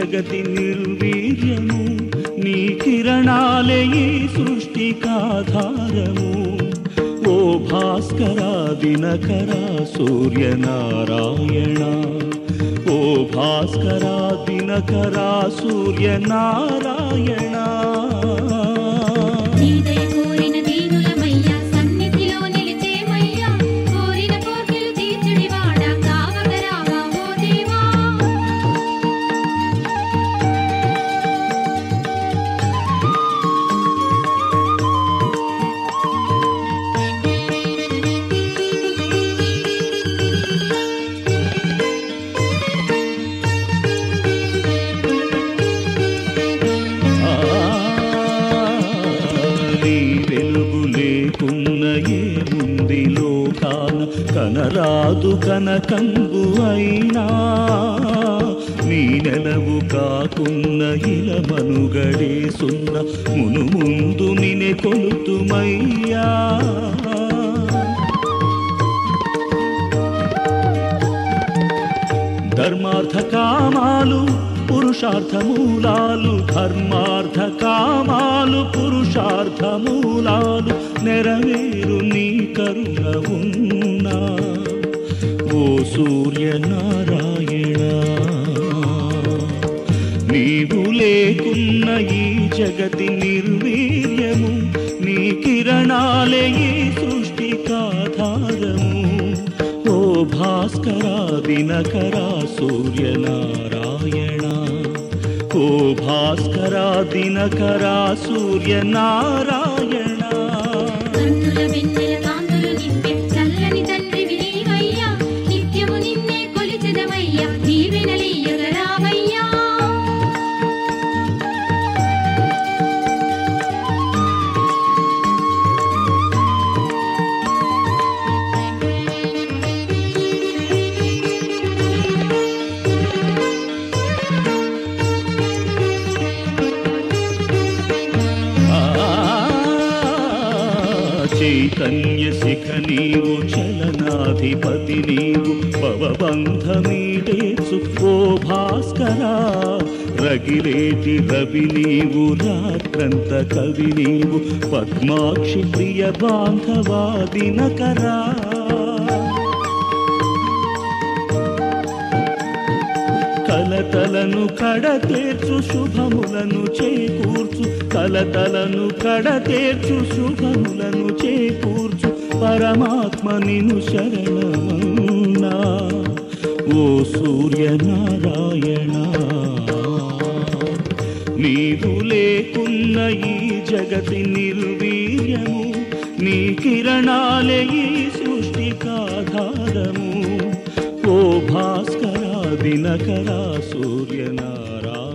జగతి నిర్వీర్యము నీ కిరణాలే ఈ సృష్టికాధారము ఓ భాస్కర దినకర సూర్యనారాయణ ఓ భాస్కర దినకర సూర్యనారాయణ నీదయ కోరిన దీనులమయ్యా సన్నిధిలో నిలిచేమయ్యా కోరిన కోర్కెలు తీర్చుడివాడా కావగరావా ఓ దేవా ఆ, నీ వెలుగు లేకున్న ఏముంది లోకాన కనరాదు కనకంబు అయినా నీ నెలవు కాకున్న ఇల మనుగడే సున్న మును ముందు నినే కొలుతుమయ్యా ధర్మార్థ కామాలు పురుషార్థ మూలాలు ధర్మార్థ కామాలు పురుషార్థ మూలాలు నెరవేరు నీ కరుణ ఉన్నా ఓ సూర్యనారాయణ నీవు లేకున్న ఈ జగతి నిర్వీర్యము నీ కిరణాలే ఈ సృష్టికాధారము ఓ భాస్కర దినకర సూర్యనారాయణ ఓ భాస్కర దినకర సూర్యనారాయణ కన్నుల వెన్నెల కాంతులు నింపే చల్లని తండ్రి నీవయ్యా నిత్యము నిన్నే కొలిచెదమయ్యా దీవెనలీయగరావయ్యా ఆ, చైతన్య శిఖ నీవు చలనాధిపతి నీవు భవబంధమీడేచు ఓ భాస్కర రగిలేటి రవి నీవు రాత్రంత కవి నీవు పద్మాక్షి ప్రియ బాంధవాదినకరా కలతలను కడతేర్చు శుభములను చేకూర్చు కలతలను కడతేర్చు శుభములను చేకూర్చు పరమాత్మ నిను శరణమన్నా ఓ సూర్యనారాయణ నీవు లేకున్న ఈ జగతి నిర్వీర్యము నీ కిరణాలే ఈ సృష్టికాధారము ఓ భాస్కర దినకర సూర్యనారాయణ